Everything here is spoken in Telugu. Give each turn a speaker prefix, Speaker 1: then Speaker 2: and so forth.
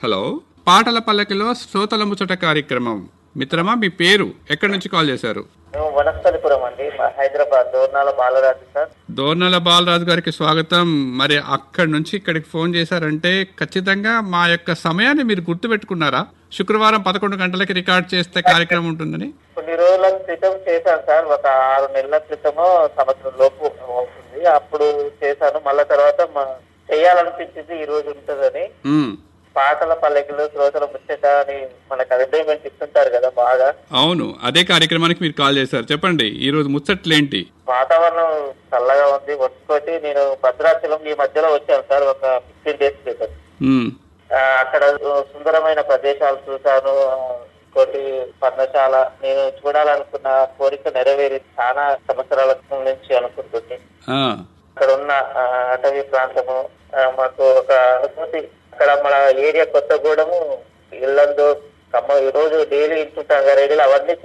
Speaker 1: హలో పాటల పల్లకిలో శ్రోతల ముచ్చట కార్యక్రమం మిత్రమా మీ పేరు ఎక్కడి నుంచి కాల్ చేశారు
Speaker 2: మేము వనస్థలిపురం అండి మా హైదరాబాద్ దోర్నాల బాలరాజు సార్
Speaker 1: దోర్నల బాలరాజు గారికి స్వాగతం మరి అక్కడి నుంచి ఇక్కడికి ఫోన్ చేశారంటే ఖచ్చితంగా మా యొక్క సమయాన్ని మీరు గుర్తుపెట్టుకున్నారా శుక్రవారం పదకొండు గంటలకి రికార్డ్ చేస్తే కార్యక్రమం ఉంటుందని
Speaker 2: కొన్ని రోజుల క్రితం చేశాను సార్ ఒక ఆరు నెలల క్రితమో సంవత్సరం లోపు అవుతుంది అప్పుడు చేశాను మళ్ళా తర్వాత మా- చేయాలనిపించింది ఈ రోజు ఉంటుందని
Speaker 1: ఉమ్,
Speaker 2: పాటల పల్లెకిలో శ్రోతల ముచ్చట అని మనకు ఎంటర్టైన్మెంట్ ఇస్తుంటారు కదా బాగా
Speaker 1: అవును అదే కార్యక్రమానికి మీరు కాల్ చేశారు చెప్పండి ఈ రోజు ముచ్చట్లేంటి
Speaker 2: వాతావరణం చల్లగా ఉంది వర్షతోటి నేను భద్రాచలం ఈ మధ్యలో వచ్చాను సార్ ఒక ఫిఫ్టీన్ డేస్ క్రితం
Speaker 1: ఉమ్,
Speaker 2: ఆ, అక్కడ సుందరమైన ప్రదేశాలు చూశాను ఆ, ఇంకోటి పర్ణశాల నేను చూడాలనుకున్న కోరిక నెరవేరి చాలా సంవత్సరాల నుంచి అనుకుంటుంది
Speaker 1: ఆ,
Speaker 2: అక్కడ ఉన్న ఆ, అటవీ ప్రాంతము ఆ, మాకు ఒక అనుభూతి అక్కడ మన ఏరియా కొత్తగూడెము ఇల్లందు ఖమ్మం ఈ రోజు డైలీ ఇంటుంటాం కదా రేడియోలో అవన్నీ